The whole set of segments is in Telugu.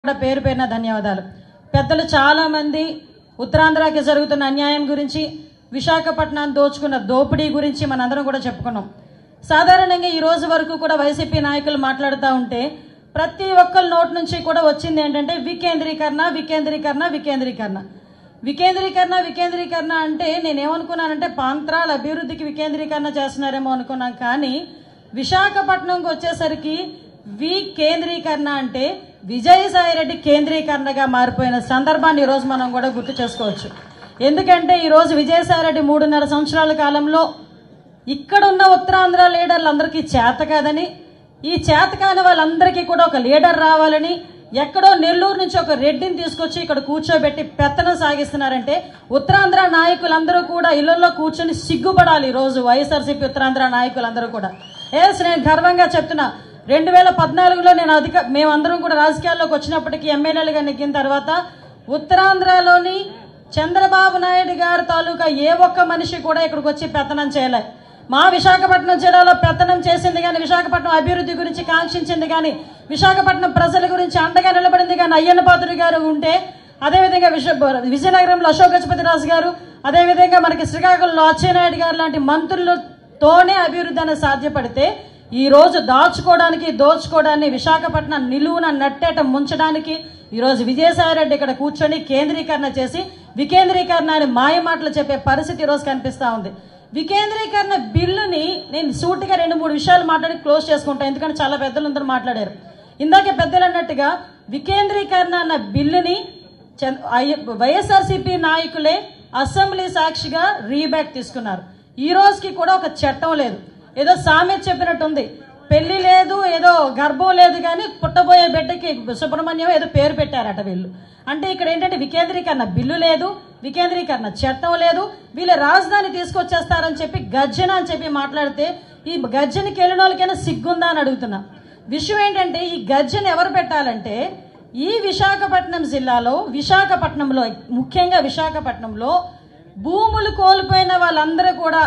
కూడా పేరు పేరున ధన్యవాదాలు పెద్దలు చాలా మంది ఉత్తరాంధ్రకి జరుగుతున్న అన్యాయం గురించి విశాఖపట్నాన్ని దోచుకున్న దోపిడీ గురించి మనందరం కూడా చెప్పుకున్నాం సాధారణంగా ఈ రోజు వరకు కూడా వైసీపీ నాయకులు మాట్లాడుతూ ఉంటే ప్రతి ఒక్కరి నోటి నుంచి కూడా వచ్చింది ఏంటంటే వికేంద్రీకరణ వికేంద్రీకరణ వికేంద్రీకరణ వికేంద్రీకరణ వికేంద్రీకరణ అంటే నేనేమనుకున్నానంటే పాంత్రాల అభివృద్ధికి వికేంద్రీకరణ చేస్తున్నారేమో అనుకున్నాం కానీ విశాఖపట్నంకి వచ్చేసరికి వికేంద్రీకరణ అంటే విజయసాయిరెడ్డి కేంద్రీకరణగా మారిపోయిన సందర్భాన్ని ఈరోజు మనం కూడా గుర్తు చేసుకోవచ్చు ఎందుకంటే ఈరోజు విజయసాయిరెడ్డి మూడున్నర సంవత్సరాల కాలంలో ఇక్కడున్న ఉత్తరాంధ్ర లీడర్లందరికీ చేత కాదని ఈ చేత కాని వాళ్ళందరికీ కూడా ఒక లీడర్ రావాలని ఎక్కడో నెల్లూరు నుంచి ఒక రెడ్డిని తీసుకొచ్చి ఇక్కడ కూర్చోబెట్టి పెత్తనం సాగిస్తున్నారంటే ఉత్తరాంధ్ర నాయకులందరూ కూడా ఇళ్లలో కూర్చొని సిగ్గుపడాలి ఈ రోజు వైఎస్ఆర్సీపీ ఉత్తరాంధ్ర నాయకులందరూ కూడా ఎస్ నేను గర్వంగా చెప్తున్నా రెండు వేల పద్నాలుగులో నేను అధిక మేమందరం కూడా రాజకీయాల్లోకి వచ్చినప్పటికీ ఎమ్మెల్యేలుగా నెగ్గిన తర్వాత ఉత్తరాంధ్రలోని చంద్రబాబు నాయుడు గారి తాలూకా ఏ ఒక్క మనిషి కూడా ఇక్కడికి వచ్చి పెత్తనం చేయలే మా విశాఖపట్నం జిల్లాలో పెత్తనం చేసింది కానీ విశాఖపట్నం అభివృద్ధి గురించి కాంక్షించింది కానీ విశాఖపట్నం ప్రజల గురించి అండగా నిలబడింది కానీ అయ్యన్న పాత్రుడు గారు ఉంటే అదేవిధంగా విశ విజయనగరంలో అశోక్ గజపతి రాజు గారు అదేవిధంగా మనకి శ్రీకాకుళంలో అచ్చెన్నాయుడు గారు లాంటి మంత్రులతోనే అభివృద్ధి అనేది సాధ్యపడితే ఈ రోజు దాచుకోవడానికి దోచుకోవడాన్ని విశాఖపట్నం నిలువున నట్టేట ముంచడానికి ఈ రోజు విజయసాయిరెడ్డి ఇక్కడ కూర్చొని కేంద్రీకరణ చేసి వికేంద్రీకరణ అని మాయ మాటలు చెప్పే పరిస్థితి ఈ రోజు కనిపిస్తా ఉంది వికేంద్రీకరణ బిల్లుని నేను సూటిగా రెండు మూడు విషయాలు మాట్లాడి క్లోజ్ చేసుకుంటాను ఎందుకంటే చాలా పెద్దలందరూ మాట్లాడారు ఇందాక పెద్దలు అన్నట్టుగా వికేంద్రీకరణ అన్న బిల్లుని చంద్ర- ఐ- వైఎస్ఆర్సీపీ నాయకులే అసెంబ్లీ సాక్షిగా రీబ్యాక్ తీసుకున్నారు ఈ రోజుకి కూడా ఒక చట్టం లేదు ఏదో సామెత చెప్పినట్టుంది పెళ్లి లేదు ఏదో గర్భం లేదు కానీ పుట్టబోయే బిడ్డకి సుబ్రహ్మణ్యం ఏదో పేరు పెట్టారట వీళ్ళు అంటే ఇక్కడ ఏంటంటే వికేంద్రీకరణ బిల్లు లేదు వికేంద్రీకరణ చట్టం లేదు వీళ్ళ రాజధాని తీసుకొచ్చేస్తారని చెప్పి గర్జన అని చెప్పి మాట్లాడితే ఈ గర్జనకి వెళ్ళిన వాళ్ళకైనా సిగ్గుందా అని అడుగుతున్నా విషయం ఏంటంటే ఈ గర్జన ఎవరు పెట్టాలంటే ఈ విశాఖపట్నం జిల్లాలో విశాఖపట్నంలో ముఖ్యంగా విశాఖపట్నంలో భూములు కోల్పోయిన వాళ్ళందరూ కూడా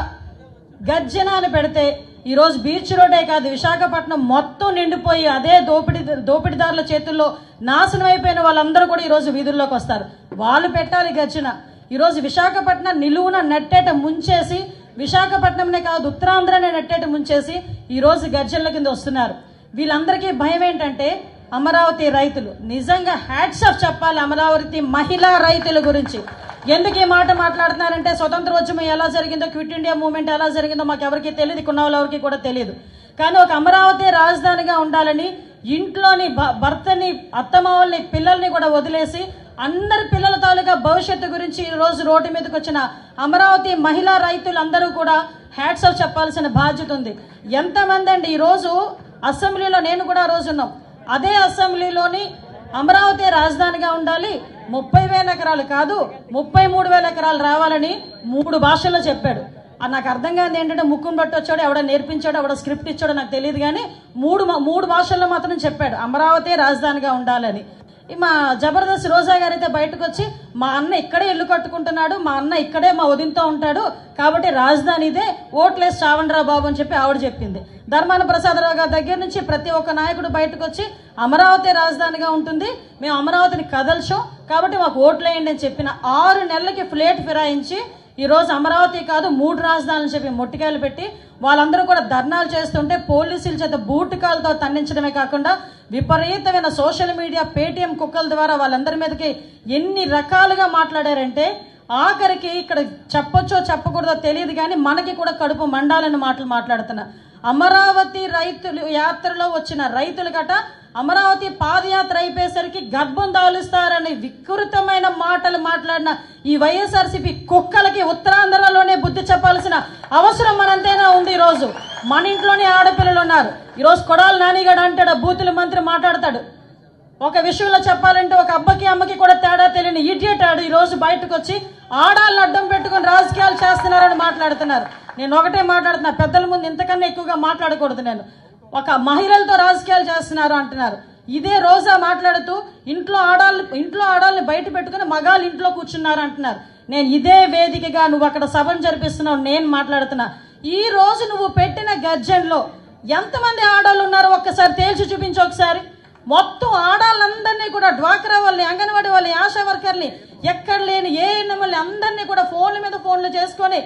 గర్జన అని పెడితే ఈరోజు బీచ్ రోడ్డే కాదు విశాఖపట్నం మొత్తం నిండిపోయి అదే దోపిడీ దోపిడీదారుల చేతుల్లో నాశనం అయిపోయిన వాళ్ళందరూ కూడా ఈరోజు వీధుల్లోకి వస్తారు వాళ్ళు పెట్టాలి గర్జన ఈరోజు విశాఖపట్నం నిలువున నెట్టేట ముంచేసి విశాఖపట్నంనే కాదు ఉత్తరాంధ్రనే నెట్టేట ముంచేసి ఈరోజు గర్జనల కింద వస్తున్నారు వీళ్ళందరికీ భయం ఏంటంటే అమరావతి రైతులు నిజంగా హ్యాట్సప్ చెప్పాలి అమరావతి మహిళా రైతుల గురించి ఎందుకు ఈ మాట మాట్లాడుతున్నారంటే స్వతంత్ర ఉద్యమం ఎలా జరిగిందో క్విట్ ఇండియా మూవ్మెంట్ ఎలా జరిగిందో మాకు ఎవరికి తెలియదు ఇక్కడ ఉన్న వాళ్ళెవరికి కూడా తెలియదు కానీ ఒక అమరావతి రాజధానిగా ఉండాలని ఇంట్లోని భ- భర్తని అత్తమావల్ని పిల్లల్ని కూడా వదిలేసి అందరి పిల్లల తాలూకా భవిష్యత్తు గురించి ఈ రోజు రోడ్డు మీదకి వచ్చిన అమరావతి మహిళా రైతులందరూ కూడా హ్యాట్స్ ఆఫ్ చెప్పాల్సిన బాధ్యత ఉంది ఎంతమంది అండి ఈ రోజు అసెంబ్లీలో నేను కూడా ఆ రోజు ఉన్నాం అదే అసెంబ్లీలోని అమరావతి రాజధానిగా ఉండాలి ముప్పై వేల ఎకరాలు కాదు ముప్పై మూడు వేల ఎకరాలు రావాలని మూడు భాషల్లో చెప్పాడు అది నాకు అర్థం కాదు ఏంటంటే ముక్కును బట్టి వచ్చాడు ఎవడ నేర్పించాడు ఎవడ స్క్రిప్ట్ ఇచ్చాడో నాకు తెలియదు కానీ మూడు మా- మూడు భాషల్లో మాత్రం చెప్పాడు అమరావతి రాజధానిగా ఉండాలని ఈ మా జబర్దస్త్ రోజా గారు అయితే బయటకు వచ్చి మా అన్న ఇక్కడే ఇల్లు కట్టుకుంటున్నాడు మా అన్న ఇక్కడే మా వదినతో ఉంటాడు కాబట్టి రాజధాని ఇదే ఓట్లేసి చావండ్రా బాబు అని చెప్పి ఆవిడ చెప్పింది ధర్మాన ప్రసాదరావు గారి దగ్గర నుంచి ప్రతి ఒక్క నాయకుడు బయటకు వచ్చి అమరావతి రాజధానిగా ఉంటుంది మేము అమరావతిని కదల్చాం కాబట్టి మాకు ఓట్లేయండి అని చెప్పిన ఆరు నెలలకి ఫ్లేట్ ఫిరాయించి ఈ రోజు అమరావతి కాదు మూడు రాజధానులు చెప్పి మొట్టికాయలు పెట్టి వాళ్ళందరూ కూడా ధర్నాలు చేస్తుంటే పోలీసుల చేత బూటకాలతో తన్నించడమే కాకుండా విపరీతమైన సోషల్ మీడియా పేటీఎం కుక్కల ద్వారా వాళ్ళందరి మీదకి ఎన్ని రకాలుగా మాట్లాడారంటే ఆఖరికి ఇక్కడ చెప్పొచ్చో చెప్పకూడదో తెలియదు కానీ మనకి కూడా కడుపు మండాలని మాటలు మాట్లాడుతున్నా అమరావతి రైతులు యాత్రలో వచ్చిన రైతులు గట అమరావతి పాదయాత్ర అయిపోయేసరికి గర్భం దాలుస్తారని వికృతమైన మాటలు మాట్లాడిన ఈ వైఎస్ఆర్సీపీ కుక్కలకి ఉత్తరాంధ్రలోనే బుద్ధి చెప్పాల్సిన అవసరం మనంతేనా ఉంది ఈ రోజు మన ఇంట్లోనే ఆడపిల్లలు ఉన్నారు ఈరోజు కొడాలి నానిగాడు అంటాడు ఆ బూతుల మంత్రి మాట్లాడతాడు ఒక విషయంలో చెప్పాలంటే ఒక అబ్బకి అమ్మకి కూడా తేడా తెలియని ఇడియట్ ఆడు ఈ రోజు బయటకు వచ్చి ఆడాలను అడ్డం పెట్టుకుని రాజకీయాలు చేస్తున్నారని మాట్లాడుతున్నారు నేను ఒకటే మాట్లాడుతున్నా పెద్దల ముందు ఇంతకన్నా ఎక్కువగా మాట్లాడకూడదు నేను ఒక మహిళలతో రాజకీయాలు చేస్తున్నారు అంటున్నారు ఇదే రోజా మాట్లాడుతూ ఇంట్లో ఆడాళ్ళు ఇంట్లో ఆడాలని బయట పెట్టుకుని మగాళ్ళు ఇంట్లో కూర్చున్నారు అంటున్నారు నేను ఇదే వేదికగా నువ్వు అక్కడ సభను జరిపిస్తున్నావు నేను మాట్లాడుతున్నా ఈ రోజు నువ్వు పెట్టిన గర్జన్లో ఎంతమంది ఆడవాళ్ళు ఉన్నారో ఒక్కసారి తేల్చి చూపించు ఒకసారి మొత్తం ఆడాళ్ళందరినీ కూడా డ్వాక్రా వాళ్ళని అంగన్వాడీ వాళ్ళని ఆశా వర్కర్ని ఎక్కడ లేని ఏ ఎన్నెమ్మల్ని అందరినీ కూడా ఫోన్ల మీద ఫోన్లు చేసుకొని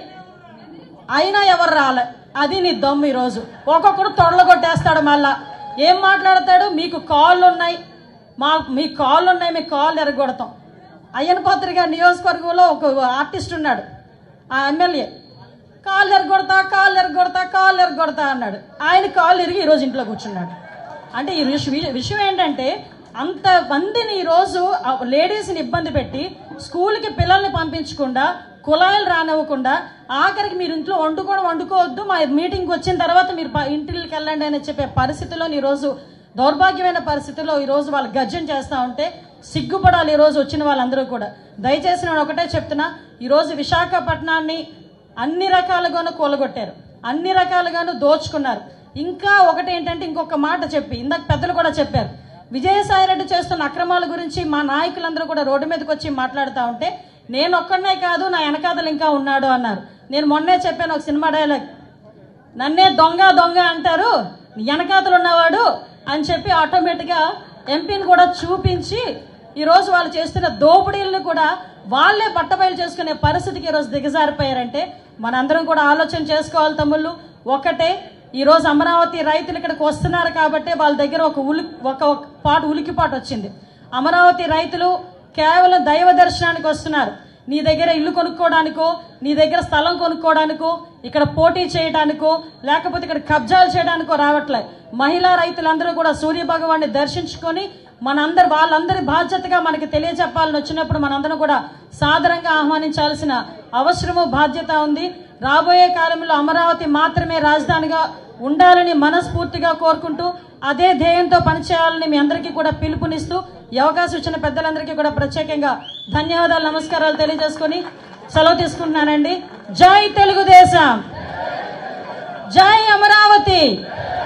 అయినా ఎవరు రాలే అది నీ దమ్ము ఈరోజు ఒక్కొక్కడు తొడలు కొట్టేస్తాడు మళ్ళా ఏం మాట్లాడతాడు మీకు కాళ్ళు ఉన్నాయి మా మీ కాళ్ళు ఉన్నాయి మీకు కాళ్ళు ఎరగొడతాం అయ్యన పత్రిక నియోజకవర్గంలో ఒక ఆర్టిస్ట్ ఉన్నాడు ఆ ఎమ్మెల్యే కాళ్ళు ఎరగొడతా కాళ్ళు ఎరగొడతా కాళ్ళు ఎరగొడతా అన్నాడు ఆయన కాళ్ళు ఇరిగి ఈరోజు ఇంట్లో కూర్చున్నాడు అంటే ఈ విష- విషయం ఏంటంటే అంత మందిని ఈరోజు ఆ లేడీస్ని ఇబ్బంది పెట్టి స్కూల్కి పిల్లల్ని పంపించకుండా కుళాయిలు రానివ్వకుండా ఆఖరికి మీరు ఇంట్లో వండుకోవడం వండుకోవద్దు మా మీటింగ్కి వచ్చిన తర్వాత మీరు ప- ఇంటికి వెళ్ళండి అని చెప్పే పరిస్థితిలో ఈరోజు దౌర్భాగ్యమైన పరిస్థితిలో ఈరోజు వాళ్ళు గర్జన చేస్తూ ఉంటే సిగ్గుపడాలి ఈరోజు వచ్చిన వాళ్ళందరూ కూడా దయచేసి నేను ఒకటే చెప్తున్నా ఈరోజు విశాఖపట్నాన్ని అన్ని రకాలుగాను కూలగొట్టారు అన్ని రకాలుగాను దోచుకున్నారు ఇంకా ఒకటి ఏంటంటే ఇంకొక మాట చెప్పి ఇందాక పెద్దలు కూడా చెప్పారు విజయసాయిరెడ్డి చేస్తున్న అక్రమాల గురించి మా నాయకులందరూ కూడా రోడ్డు మీదకి వచ్చి మాట్లాడుతూ ఉంటే నేను ఒక్కడనే కాదు నా వెనకాతలు ఇంకా ఉన్నాడు అన్నారు నేను మొన్నే చెప్పాను ఒక సినిమా డైలాగ్ నన్నే దొంగ దొంగ అంటారు వెనకాతలు ఉన్నవాడు అని చెప్పి ఆటోమేటిక్గా ఎంపీని కూడా చూపించి ఈరోజు వాళ్ళు చేస్తున్న దోపిడీలను కూడా వాళ్ళే బట్టబయలు చేసుకునే పరిస్థితికి ఈరోజు దిగజారిపోయారంటే మనందరం కూడా ఆలోచన చేసుకోవాలి తమ్ముళ్ళు ఒకటే ఈరోజు అమరావతి రైతులు ఇక్కడికి వస్తున్నారు కాబట్టి వాళ్ళ దగ్గర ఒక ఉలి ఒక ఒక పాటు ఉలికిపాటు వచ్చింది అమరావతి రైతులు కేవలం దైవ దర్శనానికి వస్తున్నారు నీ దగ్గర ఇల్లు కొనుక్కోవడానికో నీ దగ్గర స్థలం కొనుక్కోవడానికో ఇక్కడ పోటీ చేయడానికో లేకపోతే ఇక్కడ కబ్జాలు చేయడానికో రావట్లే మహిళా రైతులందరూ కూడా సూర్య భగవాన్ని దర్శించుకొని మనందరి వాళ్ళందరి బాధ్యతగా మనకి తెలియజెప్పాలని వచ్చినప్పుడు మనందరం కూడా సాదరంగా ఆహ్వానించాల్సిన అవసరము బాధ్యత ఉంది రాబోయే కాలంలో అమరావతి మాత్రమే రాజధానిగా ఉండాలని మనస్ఫూర్తిగా కోరుకుంటూ అదే ధ్యేయంతో పనిచేయాలని మీ అందరికీ కూడా పిలుపునిస్తూ ఈ అవకాశం ఇచ్చిన పెద్దలందరికీ కూడా ప్రత్యేకంగా ధన్యవాదాలు నమస్కారాలు తెలియజేసుకొని సెలవు తీసుకుంటున్నానండి జై తెలుగుదేశం జై అమరావతి